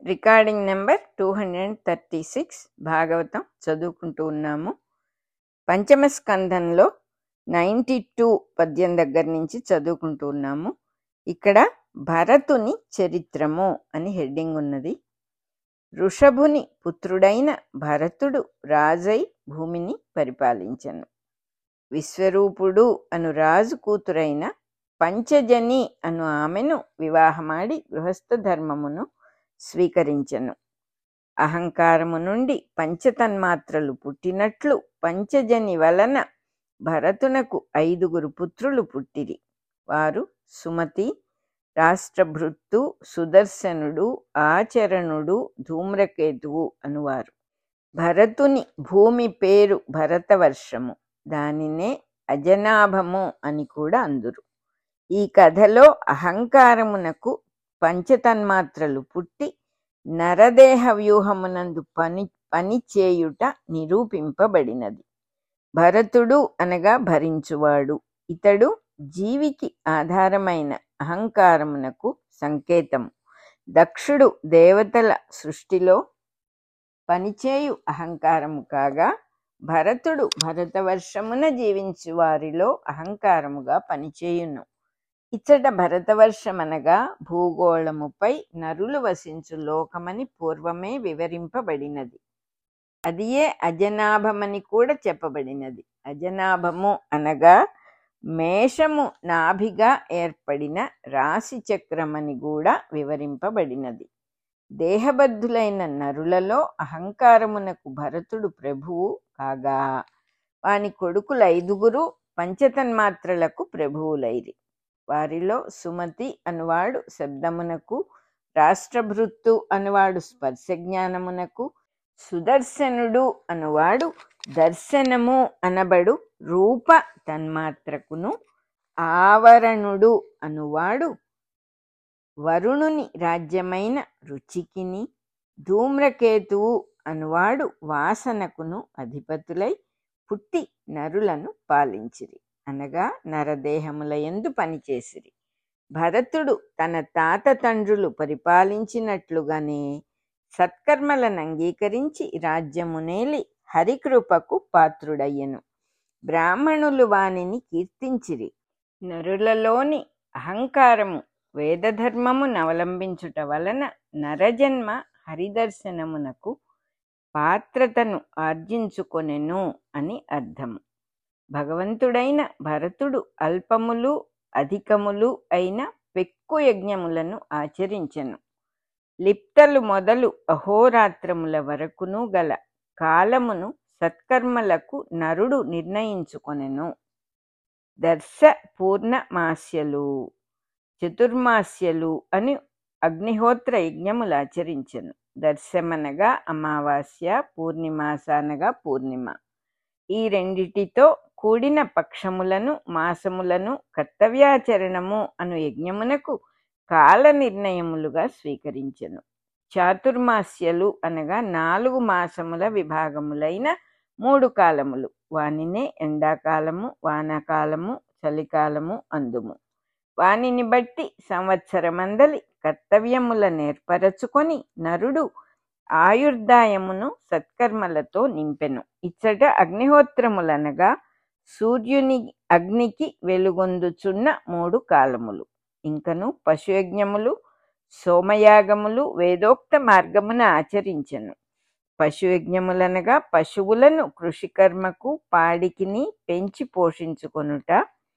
recording number two hundred thirty six Bhagavatam చదువుకుంటూ ఉన్నాము పంచమ స్కంధంలో నైంటీ టూ పద్యం దగ్గర నుంచి చదువుకుంటూ ఉన్నాము ఇక్కడ భరతుని చరిత్రము అని హెడ్డింగ్ ఉన్నది ఋషభుని పుత్రుడైన భరతుడు రాజై భూమిని పరిపాలించను విశ్వరూపుడు అను రాజు కూతురైన పంచజని అను ఆమెను వివాహమాడి గృహస్థ ధర్మమును స్వీకరించెను అహంకారము నుండి పంచతన్మాత్రలు పుట్టినట్లు పంచజని వలన భరతునకు ఐదుగురు పుత్రులు పుట్టిరి వారు సుమతి రాష్ట్రభృత్తు సుదర్శనుడు ఆచరణుడు ధూమ్రకేతువు అనువారు భరతుని భూమి పేరు భరతవర్షము దానినే అజనాభము అని కూడా అందురు ఈ కథలో అహంకారమునకు పంచతన్మాత్రలు పుట్టి నరదేహ వ్యూహమునందు పని పని చేయుట నిరూపింపబడినది భరతుడు అనగా భరించువాడు ఇతడు జీవికి ఆధారమైన అహంకారమునకు సంకేతము దక్షుడు దేవతల సృష్టిలో పనిచేయు అహంకారము కాగా భరతుడు భరతవర్షమున జీవించు వారిలో అహంకారముగా పనిచేయును ఇచ్చట భరతవర్షమనగా భూగోళముపై నరులు వసించు లోకమని పూర్వమే వివరింపబడినది అదియే అజనాభమని కూడా చెప్పబడినది అజనాభము అనగా మేషము నాభిగా ఏర్పడిన రాశి చక్రమని కూడా వివరింపబడినది దేహబద్ధులైన నరులలో అహంకారమునకు భరతుడు ప్రభువు కాగా వాని కొడుకులు ఐదుగురు పంచతన్మాత్రలకు ప్రభువులైరి వారిలో సుమతి అనువాడు శబ్దమునకు రాష్ట్రభృత్తు అనువాడు స్పర్శ జ్ఞానమునకు సుదర్శనుడు అనువాడు దర్శనము అనబడు రూప తన్మాత్రకును ఆవరణుడు అనువాడు వరుణుని రాజ్యమైన రుచికిని ధూమ్రకేతువు అనువాడు వాసనకును అధిపతులై పుట్టి నరులను పాలించిరి అనగా నరదేహముల ఎందు పనిచేసిరి భరతుడు తన తాత తండ్రులు పరిపాలించినట్లుగానే సత్కర్మలను అంగీకరించి రాజ్యమునేలి హరికృపకు పాత్రుడయ్యను బ్రాహ్మణులు వానిని కీర్తించిరి నరులలోని అహంకారము వేదధర్మమును అవలంబించుట వలన నరజన్మ హరిదర్శనమునకు పాత్రతను ఆర్జించుకొనెను అని అర్థము భగవంతుడైన భరతుడు అల్పములు అధికములు అయిన పెక్కు యజ్ఞములను ఆచరించెను లిప్తలు మొదలు అహోరాత్రముల వరకును గల కాలమును సత్కర్మలకు నరుడు నిర్ణయించుకొనెను దర్శ పూర్ణమాస్యలు చతుర్మాస్యలు అని అగ్నిహోత్ర యజ్ఞములు ఆచరించెను దర్శమనగా అమావాస్య పూర్ణిమాస అనగా పూర్ణిమ ఈ రెండిటితో కూడిన పక్షములను మాసములను కర్తవ్యాచరణము అను యజ్ఞమునకు కాల నిర్ణయములుగా స్వీకరించెను చాతుర్మాస్యలు అనగా నాలుగు మాసముల విభాగములైన మూడు కాలములు వానినే ఎండాకాలము వానాకాలము చలికాలము అందుము వానిని బట్టి సంవత్సరమందలి కర్తవ్యముల నేర్పరచుకొని నరుడు ఆయుర్దాయమును సత్కర్మలతో నింపెను ఇచ్చట అగ్నిహోత్రములనగా సూర్యుని అగ్నికి వెలుగొందుచున్న మూడు కాలములు ఇంకను పశుయజ్ఞములు సోమయాగములు వేదోక్త మార్గమున ఆచరించెను పశుయజ్ఞములనగా పశువులను కృషికర్మకు పాడికిని పెంచి పోషించుకొనుట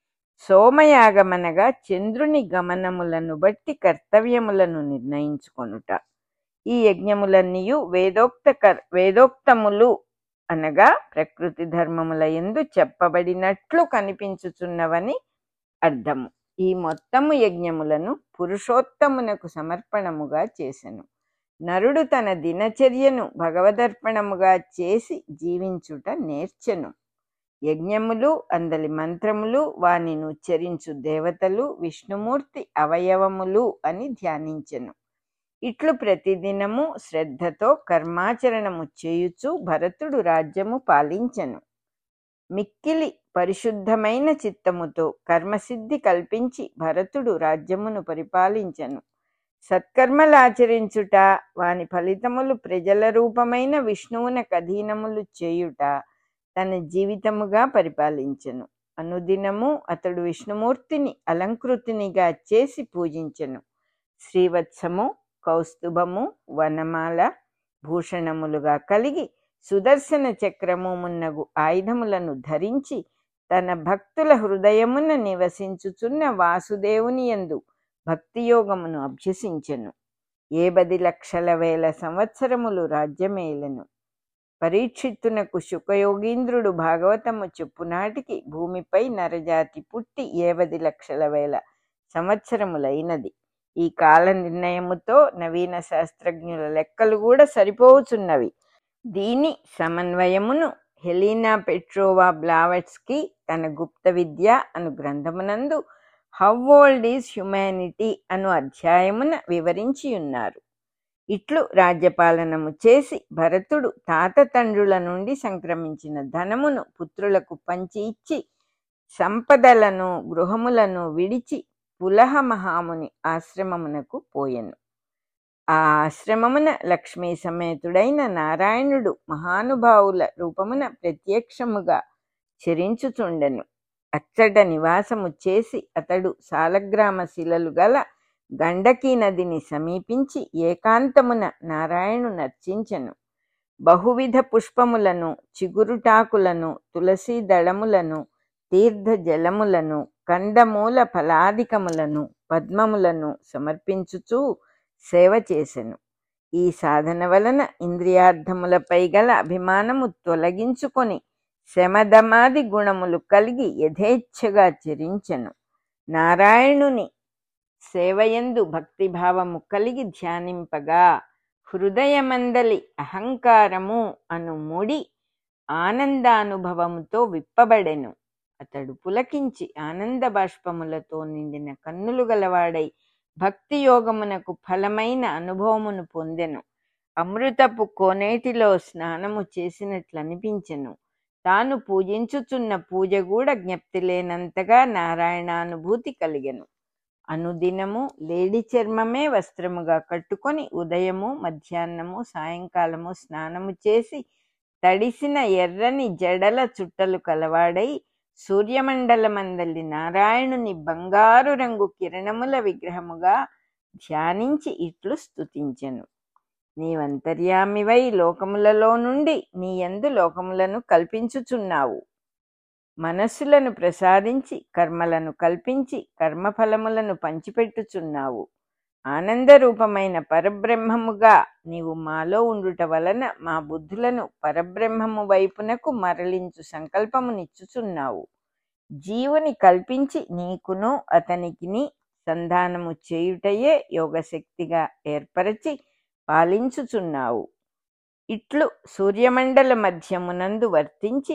సోమయాగమనగా చంద్రుని గమనములను బట్టి కర్తవ్యములను నిర్ణయించుకొనుట ఈ యజ్ఞములన్నీయు వేదోక్త కర్ వేదోక్తములు అనగా ప్రకృతి ధర్మముల ఎందు చెప్పబడినట్లు కనిపించుచున్నవని అర్థము ఈ మొత్తము యజ్ఞములను పురుషోత్తమునకు సమర్పణముగా చేసెను నరుడు తన దినచర్యను భగవదర్పణముగా చేసి జీవించుట నేర్చెను యజ్ఞములు అందలి మంత్రములు వానిని ఉచ్చరించు దేవతలు విష్ణుమూర్తి అవయవములు అని ధ్యానించెను ఇట్లు ప్రతిదినము శ్రద్ధతో కర్మాచరణము చేయుచు భరతుడు రాజ్యము పాలించెను మిక్కిలి పరిశుద్ధమైన చిత్తముతో కర్మసిద్ధి కల్పించి భరతుడు రాజ్యమును పరిపాలించెను సత్కర్మలాచరించుట వాని ఫలితములు ప్రజల రూపమైన విష్ణువునకు అధీనములు చేయుట తన జీవితముగా పరిపాలించెను అనుదినము అతడు విష్ణుమూర్తిని అలంకృతినిగా చేసి పూజించెను శ్రీవత్సము కౌస్తుభము వనమాల భూషణములుగా కలిగి సుదర్శన చక్రము మున్నగు ఆయుధములను ధరించి తన భక్తుల హృదయమున నివసించుచున్న వాసుదేవుని యందు భక్తియోగమును అభ్యసించెను ఏ బది లక్షల వేల సంవత్సరములు రాజ్యమేలెను పరీక్షిత్తునకు శుకయోగీంద్రుడు భాగవతము చెప్పునాటికి భూమిపై నరజాతి పుట్టి ఏవది లక్షల వేల సంవత్సరములైనది ఈ కాల నిర్ణయముతో నవీన శాస్త్రజ్ఞుల లెక్కలు కూడా సరిపోవుచున్నవి దీని సమన్వయమును హెలీనా పెట్రోవా బ్లావెట్స్కి తన గుప్త విద్య అను గ్రంథమునందు హౌ ఓల్డ్ ఈజ్ హ్యుమానిటీ అను అధ్యాయమున వివరించి ఉన్నారు ఇట్లు రాజ్యపాలనము చేసి భరతుడు తాత తండ్రుల నుండి సంక్రమించిన ధనమును పుత్రులకు పంచి ఇచ్చి సంపదలను గృహములను విడిచి పులహ మహాముని ఆశ్రమమునకు పోయెను ఆ ఆశ్రమమున లక్ష్మీ సమేతుడైన నారాయణుడు మహానుభావుల రూపమున ప్రత్యక్షముగా చెరించుచుండెను అచ్చట నివాసము చేసి అతడు సాలగ్రామ శిలలు గల గండకీ నదిని సమీపించి ఏకాంతమున నారాయణు నర్చించెను బహువిధ పుష్పములను చిగురుటాకులను తులసీ దళములను తీర్థ జలములను కందమూల ఫలాదికములను పద్మములను సమర్పించుచూ సేవ చేసెను ఈ సాధన వలన ఇంద్రియార్థములపై గల అభిమానము తొలగించుకొని శమదమాది గుణములు కలిగి యథేచ్ఛగా చరించెను నారాయణుని సేవయందు భక్తిభావము కలిగి ధ్యానింపగా హృదయమందలి అహంకారము అను ముడి ఆనందానుభవముతో విప్పబడెను అతడు పులకించి ఆనంద బాష్పములతో నిండిన కన్నులు గలవాడై భక్తి యోగమునకు ఫలమైన అనుభవమును పొందెను అమృతపు కోనేటిలో స్నానము చేసినట్లు అనిపించెను తాను పూజించుచున్న పూజ కూడా జ్ఞప్తి లేనంతగా నారాయణానుభూతి కలిగెను అనుదినము లేడి చర్మమే వస్త్రముగా కట్టుకొని ఉదయము మధ్యాహ్నము సాయంకాలము స్నానము చేసి తడిసిన ఎర్రని జడల చుట్టలు కలవాడై సూర్యమండలమందలి నారాయణుని బంగారు రంగు కిరణముల విగ్రహముగా ధ్యానించి ఇట్లు స్తుతించెను నీవంతర్యామివై లోకములలో నుండి నీ యందు లోకములను కల్పించుచున్నావు మనస్సులను ప్రసాదించి కర్మలను కల్పించి కర్మఫలములను పంచిపెట్టుచున్నావు ఆనందరూపమైన పరబ్రహ్మముగా నీవు మాలో ఉండుట వలన మా బుద్ధులను పరబ్రహ్మము వైపునకు మరలించు సంకల్పమునిచ్చుచున్నావు జీవుని కల్పించి నీకును అతనికిని సంధానము చేయుటయే యోగశక్తిగా ఏర్పరచి పాలించుచున్నావు ఇట్లు సూర్యమండల మధ్యమునందు వర్తించి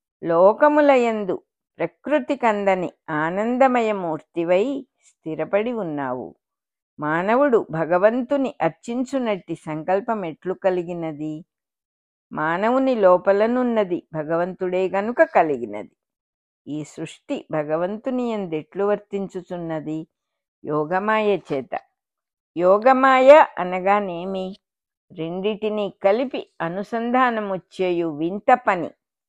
లోకములయందు ప్రకృతికందని ఆనందమయమూర్తివై స్థిరపడి ఉన్నావు మానవుడు భగవంతుని అర్చించునట్టి సంకల్పం ఎట్లు కలిగినది మానవుని లోపలనున్నది భగవంతుడే గనుక కలిగినది ఈ సృష్టి భగవంతుని ఎందెట్లు వర్తించుచున్నది యోగమాయ చేత యోగమాయ అనగానేమి రెండిటిని కలిపి అనుసంధానము చేయు వింత పని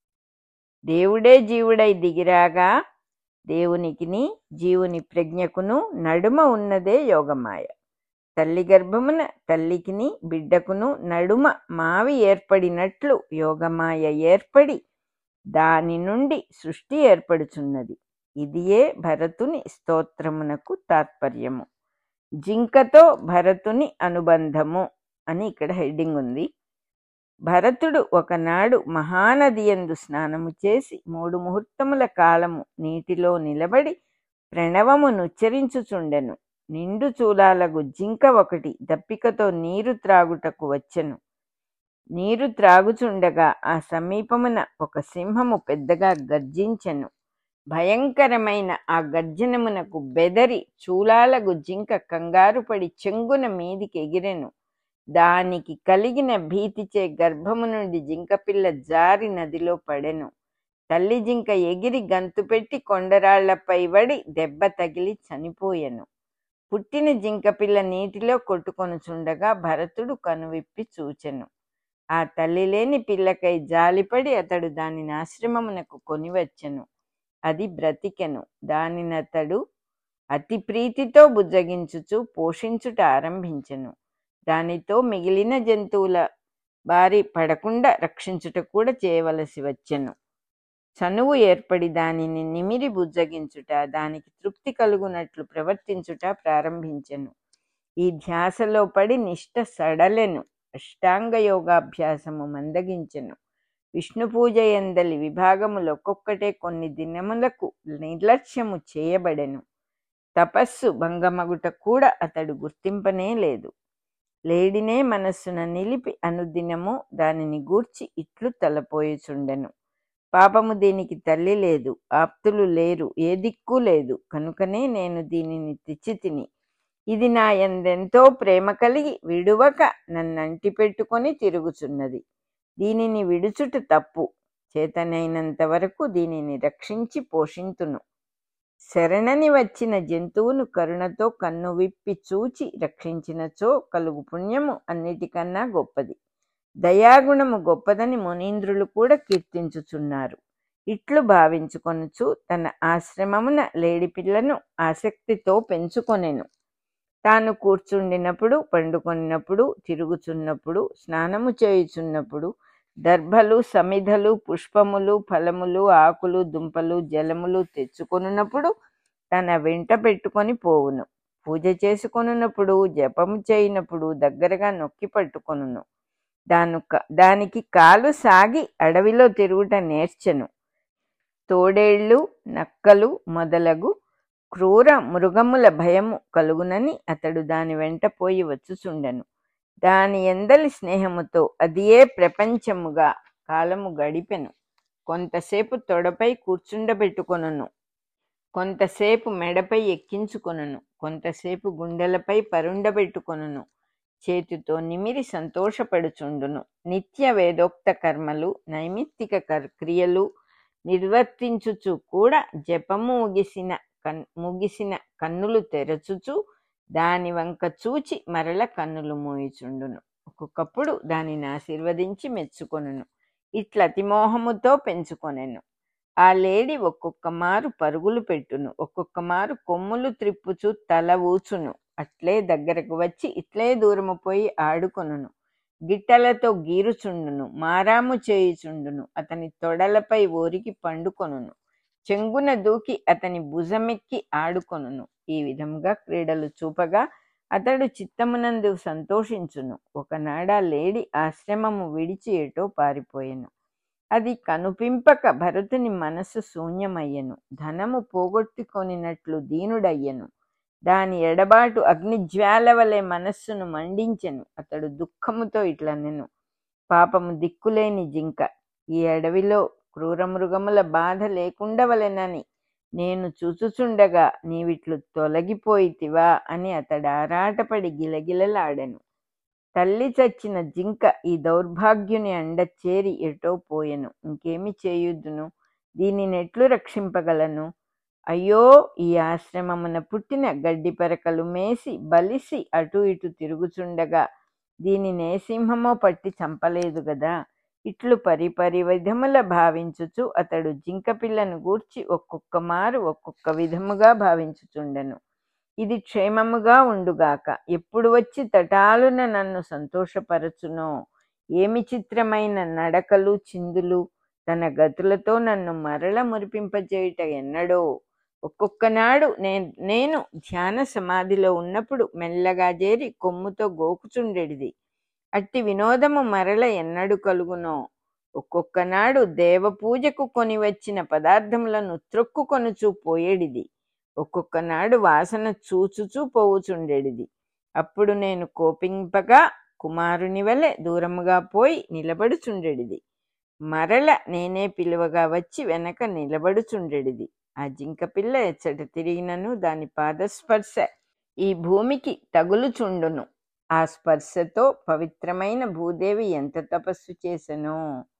దేవుడే జీవుడై దిగిరాగా దేవునికిని జీవుని ప్రజ్ఞకును నడుమ ఉన్నదే యోగమాయ తల్లి గర్భమున తల్లికిని బిడ్డకును నడుమ మావి ఏర్పడినట్లు యోగమాయ ఏర్పడి దాని నుండి సృష్టి ఏర్పడుచున్నది ఇదియే భరతుని స్తోత్రమునకు తాత్పర్యము జింకతో భరతుని అనుబంధము అని ఇక్కడ హెడ్డింగ్ ఉంది భరతుడు ఒకనాడు మహానది యందు స్నానము చేసి మూడు ముహూర్తముల కాలము నీటిలో నిలబడి ప్రణవమును ఉచ్చరించుచుండెను నిండు చూలాలకు జింక ఒకటి దప్పికతో నీరు త్రాగుటకు వచ్చెను నీరు త్రాగుచుండగా ఆ సమీపమున ఒక సింహము పెద్దగా గర్జించెను భయంకరమైన ఆ గర్జనమునకు బెదరి చూలాలకు జింక కంగారుపడి చెంగున మీదికి ఎగిరెను దానికి కలిగిన భీతిచే గర్భము నుండి జింకపిల్ల జారి నదిలో పడెను తల్లి జింక ఎగిరి గంతు పెట్టి కొండరాళ్లపై పడి దెబ్బ తగిలి చనిపోయెను పుట్టిన జింకపిల్ల నీటిలో కొట్టుకొనుచుండగా భరతుడు కనువిప్పి చూచెను ఆ తల్లి లేని పిల్లకై జాలిపడి అతడు దానిని ఆశ్రమమునకు కొనివచ్చెను అది బ్రతికెను దానినతడు అతి ప్రీతితో బుజ్జగించుచు పోషించుట ఆరంభించెను దానితో మిగిలిన జంతువుల బారి పడకుండా రక్షించుట కూడా చేయవలసి వచ్చెను చనువు ఏర్పడి దానిని నిమిరి బుజ్జగించుట దానికి తృప్తి కలుగునట్లు ప్రవర్తించుట ప్రారంభించెను ఈ ధ్యాసలో పడి నిష్ట సడలెను అష్టాంగ యోగాభ్యాసము మందగించెను విష్ణు పూజ ఎందలి విభాగములు ఒక్కొక్కటే కొన్ని దినములకు నిర్లక్ష్యము చేయబడెను తపస్సు భంగమగుట కూడా అతడు గుర్తింపనే లేదు లేడినే మనస్సున నిలిపి అనుదినము దానిని గూర్చి ఇట్లు తలపోయుచుండెను పాపము దీనికి తల్లి లేదు ఆప్తులు లేరు ఏ దిక్కు లేదు కనుకనే నేను దీనిని తెచ్చి తిని ఇది నా ఎందెంతో ప్రేమ కలిగి విడువక నన్నంటి పెట్టుకొని తిరుగుచున్నది దీనిని విడుచుట తప్పు చేతనైనంత వరకు దీనిని రక్షించి పోషింతును శరణని వచ్చిన జంతువును కరుణతో కన్ను విప్పి చూచి రక్షించినచో కలుగు పుణ్యము అన్నిటికన్నా గొప్పది దయాగుణము గొప్పదని మునీంద్రులు కూడా కీర్తించుచున్నారు ఇట్లు భావించుకొనుచు తన ఆశ్రమమున లేడిపిల్లను ఆసక్తితో పెంచుకొనెను తాను కూర్చుండినప్పుడు పండుకొనినప్పుడు తిరుగుచున్నప్పుడు స్నానము చేయుచున్నప్పుడు దర్భలు సమిధలు పుష్పములు ఫలములు ఆకులు దుంపలు జలములు తెచ్చుకొనున్నప్పుడు తన వెంట పెట్టుకొని పోవును పూజ చేసుకొనున్నప్పుడు జపము చేయనప్పుడు దగ్గరగా నొక్కి పట్టుకొనును దాను దానికి కాలు సాగి అడవిలో తిరుగుట నేర్చెను తోడేళ్ళు నక్కలు మొదలగు క్రూర మృగముల భయము కలుగునని అతడు దాని వెంట పోయి వచ్చుచుండెను దాని ఎందలి స్నేహముతో అదియే ప్రపంచముగా కాలము గడిపెను కొంతసేపు తొడపై కూర్చుండబెట్టుకొనును కొంతసేపు మెడపై ఎక్కించుకొనును కొంతసేపు గుండెలపై పరుండబెట్టుకొనును చేతితో నిమిరి సంతోషపడుచుండును నిత్య వేదోక్త కర్మలు నైమిత్తిక క్రియలు నిర్వర్తించుచు కూడా జపము ముగిసిన కన్ ముగిసిన కన్నులు తెరచుచు దాని వంక చూచి మరల కన్నులు మూయిచుండును ఒక్కొక్కప్పుడు దానిని ఆశీర్వదించి మెచ్చుకొనును ఇట్ల అతిమోహముతో పెంచుకొనెను ఆ లేడి ఒక్కొక్క మారు పరుగులు పెట్టును ఒక్కొక్క మారు కొమ్ములు త్రిప్పుచు తల ఊచును అట్లే దగ్గరకు వచ్చి ఇట్లే దూరము పోయి ఆడుకొనును గిట్టలతో గీరుచుండును మారాము చేయుచుండును అతని తొడలపై ఓరికి పండుకొనును చెంగున దూకి అతని భుజమెక్కి ఆడుకొనును ఈ విధముగా క్రీడలు చూపగా అతడు చిత్తమునందు సంతోషించును ఒకనాడా లేడి ఆశ్రమము విడిచి ఎటో పారిపోయెను అది కనుపింపక భరతుని మనస్సు శూన్యమయ్యెను ధనము పోగొట్టుకొనినట్లు దీనుడయ్యెను దాని ఎడబాటు అగ్నిజ్వాల వలె మనస్సును మండించెను అతడు దుఃఖముతో ఇట్లనెను పాపము దిక్కులేని జింక ఈ అడవిలో క్రూరమృగముల బాధ లేకుండవలెనని నేను చూచుచుండగా నీవిట్లు తొలగిపోయితివా అని అతడు ఆరాటపడి గిలగిలలాడెను తల్లి చచ్చిన జింక ఈ దౌర్భాగ్యుని అండ చేరి ఎటో పోయెను ఇంకేమి చేయుదును దీనిని ఎట్లు రక్షింపగలను అయ్యో ఈ ఆశ్రమమున పుట్టిన గడ్డి పరకలు మేసి బలిసి అటు ఇటు తిరుగుచుండగా దీనిని ఏ సింహమో పట్టి చంపలేదు గదా ఇట్లు పరిపరి విధముల భావించుచు అతడు జింక పిల్లను గూర్చి ఒక్కొక్క మారు ఒక్కొక్క విధముగా భావించుచుండెను ఇది క్షేమముగా ఉండుగాక ఎప్పుడు వచ్చి తటాలున నన్ను సంతోషపరచునో ఏమి చిత్రమైన నడకలు చిందులు తన గతులతో నన్ను మరల మురిపింపజేయుట ఎన్నడో ఒక్కొక్కనాడు నేను నేను ధ్యాన సమాధిలో ఉన్నప్పుడు మెల్లగా చేరి కొమ్ముతో గోకుచుండెడిది అట్టి వినోదము మరల ఎన్నడు కలుగునో ఒక్కొక్కనాడు దేవ పూజకు కొని వచ్చిన పదార్థములను త్రొక్కుకొనుచూ పోయేడిది ఒక్కొక్కనాడు వాసన చూచుచూ పోవుచుండెడిది అప్పుడు నేను కోపింపగా కుమారుని వలె దూరముగా పోయి నిలబడుచుండెడిది మరల నేనే పిలువగా వచ్చి వెనక నిలబడుచుండెడిది ఆ జింక పిల్ల ఎచ్చట తిరిగినను దాని పాదస్పర్శ ఈ భూమికి తగులుచుండును ఆ స్పర్శతో పవిత్రమైన భూదేవి ఎంత తపస్సు చేసెనో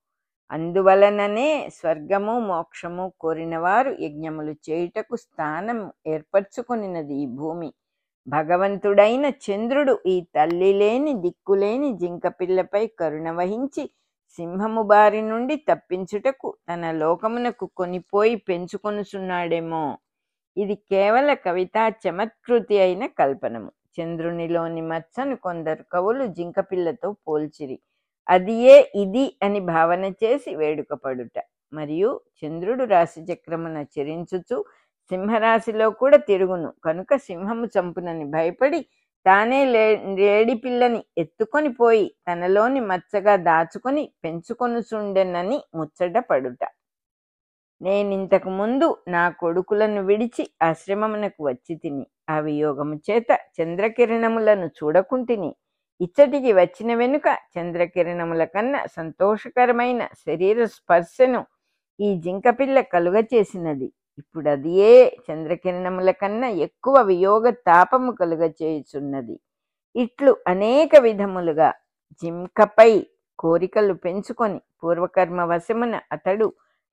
అందువలననే స్వర్గము మోక్షము కోరినవారు యజ్ఞములు చేయుటకు స్థానం ఏర్పరచుకొనినది ఈ భూమి భగవంతుడైన చంద్రుడు ఈ తల్లి లేని దిక్కులేని జింక పిల్లపై కరుణ వహించి సింహము బారి నుండి తప్పించుటకు తన లోకమునకు కొనిపోయి పెంచుకొనుచున్నాడేమో ఇది కేవల కవితా చమత్కృతి అయిన కల్పనము చంద్రునిలోని మచ్చను కొందరు కవులు జింకపిల్లతో పోల్చిరి అదియే ఇది అని భావన చేసి వేడుకపడుట మరియు చంద్రుడు రాశి చక్రమున చెరించుచు సింహరాశిలో కూడా తిరుగును కనుక సింహము చంపునని భయపడి తానే లే లేడి పిల్లని ఎత్తుకొని పోయి తనలోని మచ్చగా దాచుకొని పెంచుకొనుచుండెనని ముచ్చట పడుట నేనింతకు ముందు నా కొడుకులను విడిచి ఆశ్రమమునకు వచ్చి తిని ఆ వియోగము చేత చంద్రకిరణములను చూడకుంటిని ఇచ్చటికి వచ్చిన వెనుక చంద్రకిరణముల కన్నా సంతోషకరమైన శరీర స్పర్శను ఈ జింకపిల్ల కలుగ చేసినది ఇప్పుడు అదియే చంద్రకిరణముల కన్నా ఎక్కువ వియోగ తాపము కలుగ చేయుచున్నది ఇట్లు అనేక విధములుగా జింకపై కోరికలు పెంచుకొని పూర్వకర్మ వశమున అతడు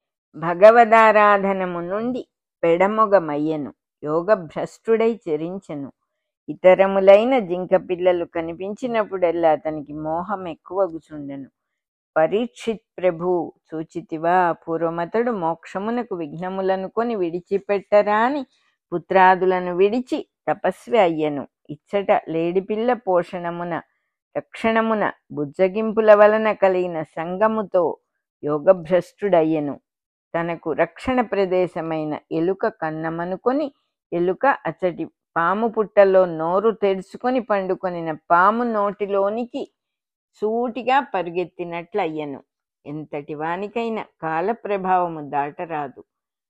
భగవదారాధనము నుండి పెడమొగమయ్యను యోగ భ్రష్టుడై చెరించెను ఇతరములైన జింక పిల్లలు కనిపించినప్పుడల్లా అతనికి మోహం ఎక్కువగుచుండెను పరీక్షిత్ ప్రభు సూచితివా పూర్వమతడు మోక్షమునకు విఘ్నములనుకొని విడిచిపెట్టరాని పుత్రాదులను విడిచి తపస్వి అయ్యను ఇచ్చట లేడిపిల్ల పోషణమున రక్షణమున బుజ్జగింపుల వలన కలిగిన సంగముతో యోగభ్రష్టుడయ్యను తనకు రక్షణ ప్రదేశమైన ఎలుక కన్నమనుకొని ఎలుక అచ్చటి పాము పుట్టలో నోరు తెరుచుకొని పండుకొనిన పాము నోటిలోనికి సూటిగా పరుగెత్తినట్లయ్యను ఎంతటి వానికైనా కాల ప్రభావము దాటరాదు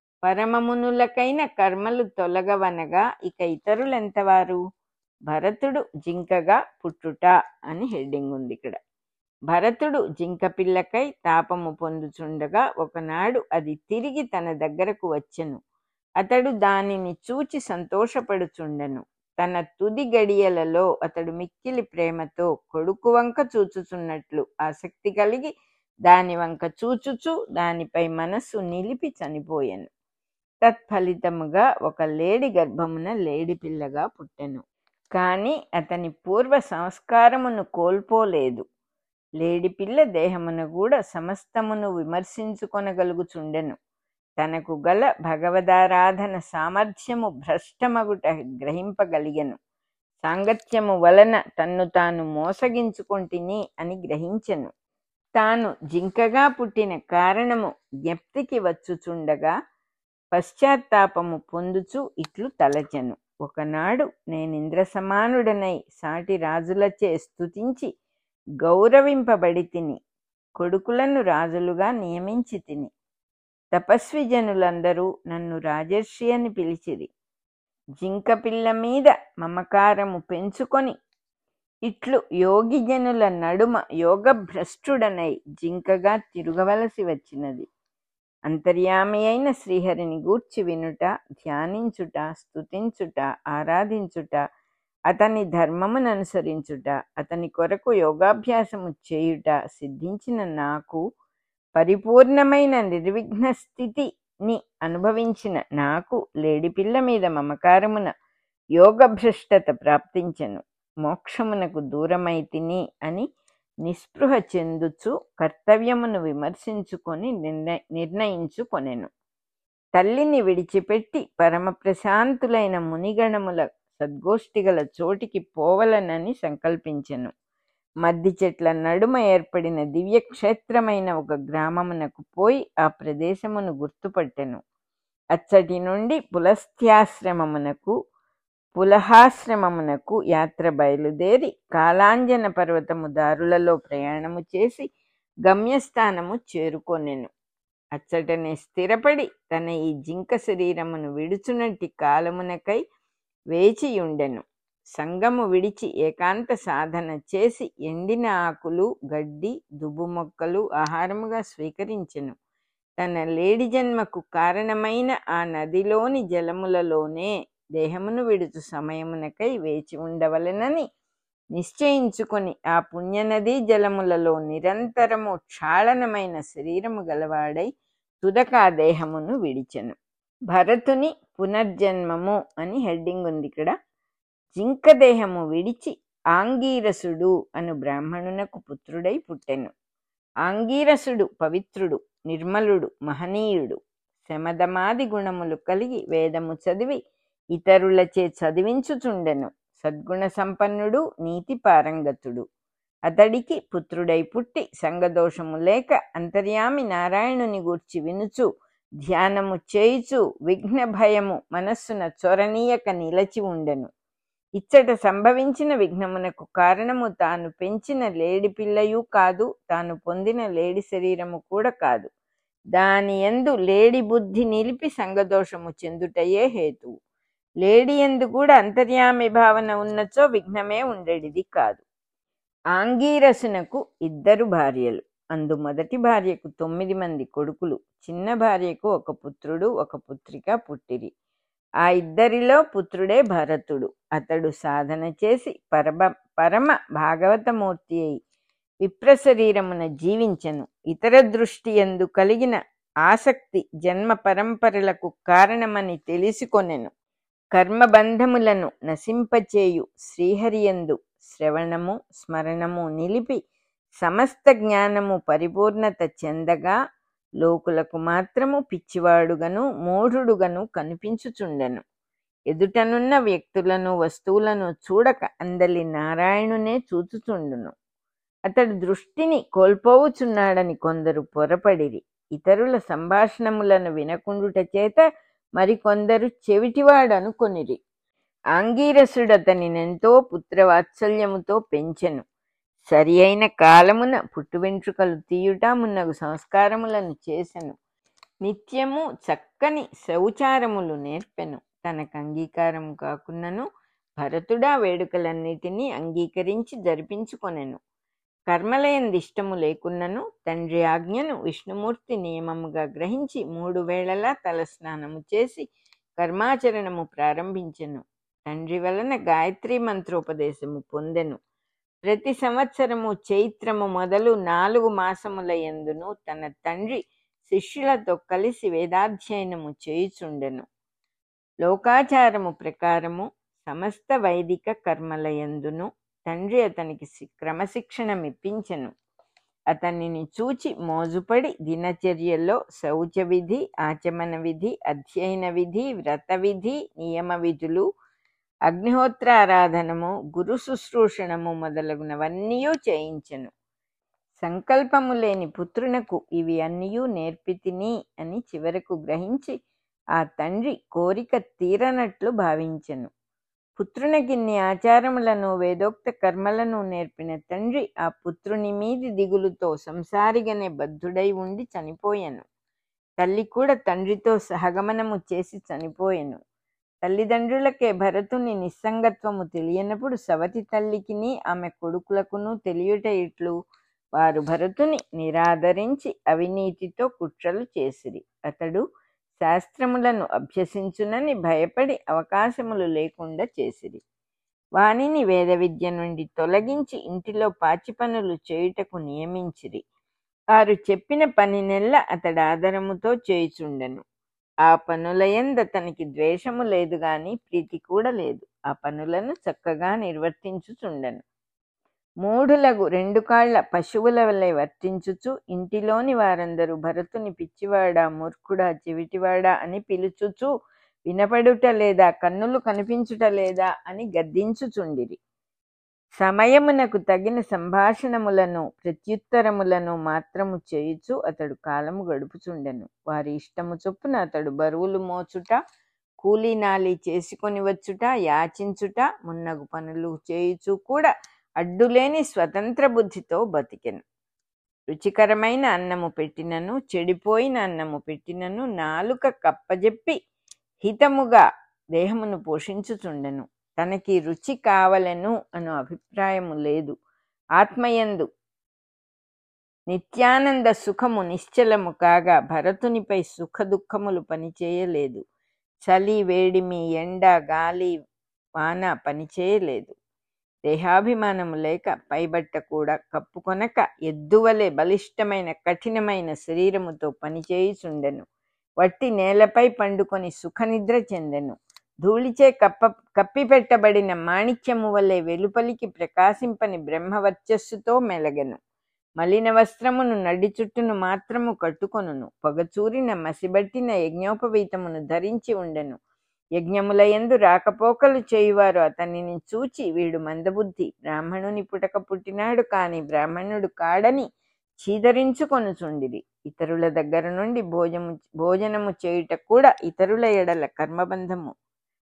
పరమమునులకైన కర్మలు తొలగవనగా ఇక ఇతరులెంతవారు భరతుడు జింకగా పుట్టుట అని హెడ్డింగ్ ఉంది ఇక్కడ భరతుడు జింక పిల్లకై తాపము పొందుచుండగా ఒకనాడు అది తిరిగి తన దగ్గరకు వచ్చెను అతడు దానిని చూచి సంతోషపడుచుండెను తన తుది గడియలలో అతడు మిక్కిలి ప్రేమతో కొడుకు వంక చూచుచున్నట్లు ఆసక్తి కలిగి దాని వంక చూచుచు దానిపై మనస్సు నిలిపి చనిపోయెను తత్ఫలితముగా ఒక లేడి గర్భమున లేడి పిల్లగా పుట్టెను కాని అతని పూర్వ సంస్కారమును కోల్పోలేదు లేడి పిల్ల దేహమును కూడా సమస్తమును విమర్శించుకొనగలుగుచుండెను తనకు గల భగవదారాధన సామర్థ్యము భ్రష్టమగుట గ్రహింపగలిగెను సాంగత్యము వలన తన్ను తాను మోసగించుకొంటిని అని గ్రహించెను తాను జింకగా పుట్టిన కారణము జ్ఞప్తికి వచ్చుచుండగా పశ్చాత్తాపము పొందుచు ఇట్లు తలచెను ఒకనాడు నేనింద్ర సమానుడనై సాటి రాజులచే స్తుతించి గౌరవింపబడి తిని కొడుకులను రాజులుగా నియమించి తిని తపస్వి జనులందరూ నన్ను రాజర్షి అని పిలిచిరి జింక పిల్ల మీద మమకారము పెంచుకొని ఇట్లు యోగి జనుల నడుమ యోగ భ్రష్టుడనై జింకగా తిరగవలసి వచ్చినది అంతర్యామి అయిన శ్రీహరిని గూర్చి వినుట ధ్యానించుట స్తుతించుట ఆరాధించుట అతని ధర్మమును అనుసరించుట అతని కొరకు యోగాభ్యాసము చేయుట సిద్ధించిన నాకు పరిపూర్ణమైన నిర్విఘ్న స్థితిని అనుభవించిన నాకు లేడిపిల్ల మీద మమకారమున యోగభ్రష్టత ప్రాప్తించెను మోక్షమునకు దూరమై తిని అని నిస్పృహ చెందుచు కర్తవ్యమును విమర్శించుకొని నిర్ణ నిర్ణయించుకొనెను తల్లిని విడిచిపెట్టి పరమ ప్రశాంతులైన మునిగణముల సద్గోష్ఠిగల చోటికి పోవలనని సంకల్పించెను మద్ది చెట్ల నడుమ ఏర్పడిన దివ్య క్షేత్రమైన ఒక గ్రామమునకు పోయి ఆ ప్రదేశమును గుర్తుపట్టెను అచ్చటి నుండి పులస్థ్యాశ్రమమునకు పులహాశ్రమమునకు యాత్ర బయలుదేరి కాలాంజన పర్వతము దారులలో ప్రయాణము చేసి గమ్యస్థానము చేరుకొనెను అచ్చటనే స్థిరపడి తన ఈ జింక శరీరమును విడుచునట్టి కాలమునకై వేచియుండెను సంగము విడిచి ఏకాంత సాధన చేసి ఎండిన ఆకులు గడ్డి దుబ్బు మొక్కలు ఆహారముగా స్వీకరించెను తన లేడి జన్మకు కారణమైన ఆ నదిలోని జలములలోనే దేహమును విడుచు సమయమునకై వేచి ఉండవలెనని నిశ్చయించుకొని ఆ పుణ్యనదీ జలములలో నిరంతరము క్షాళనమైన శరీరము గలవాడై తుదక ఆ దేహమును విడిచెను భరతుని పునర్జన్మము అని హెడ్డింగ్ ఉంది ఇక్కడ జింకదేహము విడిచి ఆంగీరసుడు అను బ్రాహ్మణునకు పుత్రుడై పుట్టెను ఆంగీరసుడు పవిత్రుడు నిర్మలుడు మహనీయుడు శమదమాది గుణములు కలిగి వేదము చదివి ఇతరులచే చదివించుచుండెను సద్గుణ సంపన్నుడు నీతి పారంగతుడు అతడికి పుత్రుడై పుట్టి సంగదోషము లేక అంతర్యామి నారాయణుని గూర్చి వినుచు ధ్యానము చేయుచు విఘ్న భయము మనస్సున చొరనీయక నిలచి ఉండెను ఇచ్చట సంభవించిన విఘ్నమునకు కారణము తాను పెంచిన లేడి పిల్లయు కాదు తాను పొందిన లేడి శరీరము కూడా కాదు దాని ఎందు లేడి బుద్ధి నిలిపి సంగదోషము చెందుటయే హేతువు లేడి ఎందు కూడా అంతర్యామి భావన ఉన్నచో విఘ్నమే ఉండేడిది కాదు ఆంగీరసునకు ఇద్దరు భార్యలు అందు మొదటి భార్యకు తొమ్మిది మంది కొడుకులు చిన్న భార్యకు ఒక పుత్రుడు ఒక పుత్రిక పుట్టిరి ఆ ఇద్దరిలో పుత్రుడే భరతుడు అతడు సాధన చేసి పరమ పరమ భాగవతమూర్తి అయి విప్రశరీరమున జీవించెను ఇతర దృష్టి ఎందు కలిగిన ఆసక్తి జన్మ పరంపరలకు కారణమని తెలిసికొనెను కర్మబంధములను నశింపచేయు శ్రీహరియందు శ్రవణము స్మరణము నిలిపి సమస్త జ్ఞానము పరిపూర్ణత చెందగా లోకులకు మాత్రము పిచ్చివాడుగను మూఢుడుగను కనిపించుచుండెను ఎదుటనున్న వ్యక్తులను వస్తువులను చూడక అందలి నారాయణునే చూచుచుండును అతడు దృష్టిని కోల్పోవుచున్నాడని కొందరు పొరపడిరి ఇతరుల సంభాషణములను వినకుండుట చేత మరికొందరు చెవిటివాడనుకొనిరి ఆంగీరసుడు అతనినెంతో పుత్రవాత్సల్యముతో పెంచెను సరి అయిన కాలమున పుట్టు వెంట్రుకలు తీయుట మున్నగు సంస్కారములను చేసెను నిత్యము చక్కని శౌచారములు నేర్పెను తనకు అంగీకారం కాకున్నను భరతుడా వేడుకలన్నిటినీ అంగీకరించి జరిపించుకొనెను కర్మలయందిష్టము లేకున్నను తండ్రి ఆజ్ఞను విష్ణుమూర్తి నియమముగా గ్రహించి మూడు వేళలా తలస్నానము చేసి కర్మాచరణము ప్రారంభించెను తండ్రి వలన గాయత్రి మంత్రోపదేశము పొందెను ప్రతి సంవత్సరము చైత్రము మొదలు నాలుగు మాసముల యందును తన తండ్రి శిష్యులతో కలిసి వేదాధ్యయనము చేయుచుండెను లోకాచారము ప్రకారము సమస్త వైదిక కర్మలయందును తండ్రి అతనికి సి- క్రమశిక్షణమిప్పించెను అతనిని చూచి మోజుపడి దినచర్యలో శౌచ విధి ఆచమన విధి అధ్యయన విధి వ్రత విధి నియమ విధులు అగ్నిహోత్రారాధనము గురు శుశ్రూషణము మొదలగునవన్నీ చేయించెను సంకల్పము లేని పుత్రునకు ఇవి అన్నీయూ నేర్పితిని అని చివరకు గ్రహించి ఆ తండ్రి కోరిక తీరనట్లు భావించెను పుత్రునకిన్ని ఆచారములను వేదోక్త కర్మలను నేర్పిన తండ్రి ఆ పుత్రుని మీది దిగులుతో సంసారిగానే బద్ధుడై ఉండి చనిపోయెను తల్లి కూడా తండ్రితో సహగమనము చేసి చనిపోయెను తల్లిదండ్రులకే భరతుని నిస్సంగత్వము తెలియనప్పుడు సవతి తల్లికిని ఆమె కొడుకులకును తెలియుట ఇట్లు వారు భరతుని నిరాదరించి అవినీతితో కుట్రలు చేసిరి అతడు శాస్త్రములను అభ్యసించునని భయపడి అవకాశములు లేకుండా చేసిరి వానిని వేద విద్య నుండి తొలగించి ఇంటిలో పాచి పనులు చేయుటకు నియమించిరి వారు చెప్పిన పని నెల్ల అతడు ఆదరముతో చేయుచుండెను ఆ పనులయందు అతనికి ద్వేషము లేదు గాని ప్రీతి కూడా లేదు ఆ పనులను చక్కగా నిర్వర్తించుచుండెను మూఢులగు రెండు కాళ్ల పశువుల వలె వర్తించుచు ఇంటిలోని వారందరూ భరతుని పిచ్చివాడా మూర్ఖుడా చెవిటివాడా అని పిలుచుచు వినపడుట లేదా కన్నులు కనిపించుట లేదా అని గద్దించుచుండిరి సమయమునకు తగిన సంభాషణములను ప్రత్యుత్తరములను మాత్రము చేయుచు అతడు కాలము గడుపుచుండెను వారి ఇష్టము చొప్పున అతడు బరువులు మోచుట కూలీ నాలి చేసుకొని వచ్చుట యాచించుట మున్నగు పనులు చేయుచు కూడా అడ్డులేని స్వతంత్ర బుద్ధితో బతికెను రుచికరమైన అన్నము పెట్టినను చెడిపోయిన అన్నము పెట్టినను నాలుక కప్పజెప్పి హితముగా దేహమును పోషించుచుండెను తనకి రుచి కావలెను అను అభిప్రాయము లేదు ఆత్మయందు నిత్యానంద సుఖము నిశ్చలము కాగా భరతునిపై సుఖ దుఃఖములు పనిచేయలేదు చలి వేడిమి ఎండ గాలి వాన పనిచేయలేదు దేహాభిమానము లేక పైబట్ట కూడా కప్పుకొనక ఎద్దువలే బలిష్టమైన కఠినమైన శరీరముతో పనిచేయుచుండెను వట్టి నేలపై పండుకొని సుఖనిద్ర చెందెను ధూళిచే కప్ప కప్పిపెట్టబడిన మాణిక్యము వలె వెలుపలికి ప్రకాశింపని బ్రహ్మవర్చస్సుతో మెలగెను మలిన వస్త్రమును నడి చుట్టును మాత్రము కట్టుకొనును పొగచూరిన మసిబట్టిన యజ్ఞోపవీతమును ధరించి ఉండెను యజ్ఞముల యందు రాకపోకలు చేయువారు అతనిని చూచి వీడు మందబుద్ధి బ్రాహ్మణుని పుటక పుట్టినాడు కాని బ్రాహ్మణుడు కాడని చీదరించుకొనుచుండిరి ఇతరుల దగ్గర నుండి భోజము భోజనము చేయుట కూడా ఇతరుల ఎడల కర్మబంధము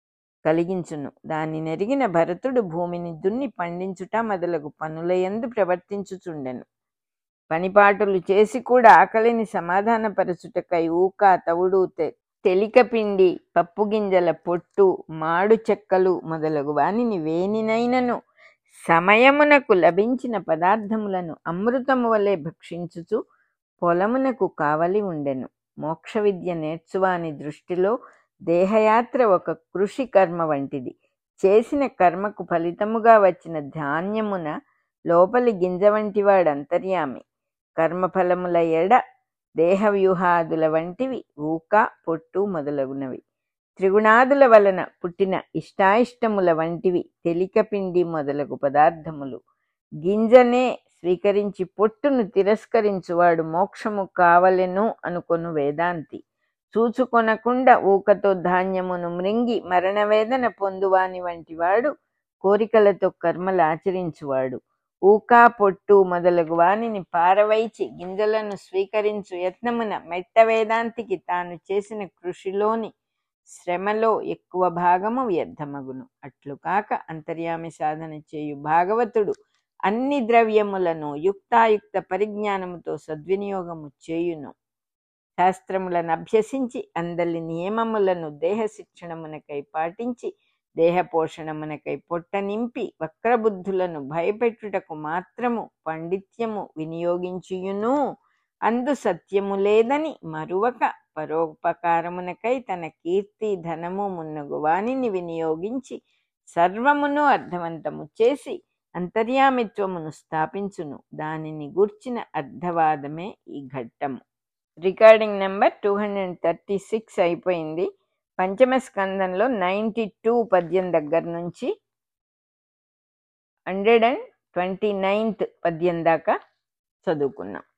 కలిగించును దాని నెరిగిన భరతుడు భూమిని దున్ని పండించుట మొదలగు పనులయందు ప్రవర్తించుచుండెను పనిపాటులు చేసి కూడా ఆకలిని సమాధానపరచుటకై ఊక తవుడు తె- తెలికపిండి పప్పు గింజల పొట్టు మాడు చెక్కలు మొదలగు వానిని వేనినైనను సమయమునకు లభించిన పదార్థములను అమృతము వలె భక్షించుచు పొలమునకు కావలి ఉండెను మోక్ష విద్య నేర్చువాని దృష్టిలో దేహయాత్ర ఒక కృషి కర్మ వంటిది చేసిన కర్మకు ఫలితముగా వచ్చిన ధాన్యమున లోపలి గింజ వంటి వాడంతర్యామి కర్మఫలముల ఎడ దేహ వ్యూహాదుల వంటివి ఊక పొట్టు మొదలగునవి త్రిగుణాదుల వలన పుట్టిన ఇష్టాయిష్టముల వంటివి తెలికపిండి మొదలగు పదార్థములు గింజనే స్వీకరించి పొట్టును తిరస్కరించువాడు మోక్షము కావలెను అనుకొను వేదాంతి చూచుకొనకుండా ఊకతో ధాన్యమును మృంగి మరణవేదన పొందువాని వంటివాడు కోరికలతో కర్మలు ఆచరించువాడు ఊకా పొట్టు మొదలగు వానిని పారవైచి గింజలను స్వీకరించు యత్నమున మెట్ట వేదాంతికి తాను చేసిన కృషిలోని శ్రమలో ఎక్కువ భాగము వ్యర్థమగును అట్లు కాక అంతర్యామి సాధన చేయు భాగవతుడు అన్ని ద్రవ్యములను యుక్తాయుక్త పరిజ్ఞానముతో సద్వినియోగము చేయును శాస్త్రములను అభ్యసించి అందలి నియమములను దేహ శిక్షణమునకై పాటించి దేహ పోషణమునకై పొట్ట నింపి వక్రబుద్ధులను భయపెట్టుటకు మాత్రము పండిత్యము వినియోగించుయును అందు సత్యము లేదని మరువక పరోపకారమునకై తన కీర్తి ధనము మున్నగు వానిని వినియోగించి సర్వమును అర్థవంతము చేసి అంతర్యామిత్వమును స్థాపించును దానిని గూర్చిన అర్థవాదమే ఈ ఘట్టము recording number two hundred thirty six అయిపోయింది పంచమ స్కందంలో నైంటీ టూ పద్యం దగ్గర నుంచి హండ్రెడ్ అండ్ ట్వంటీ నైన్త్ పద్యం దాకా చదువుకున్నాం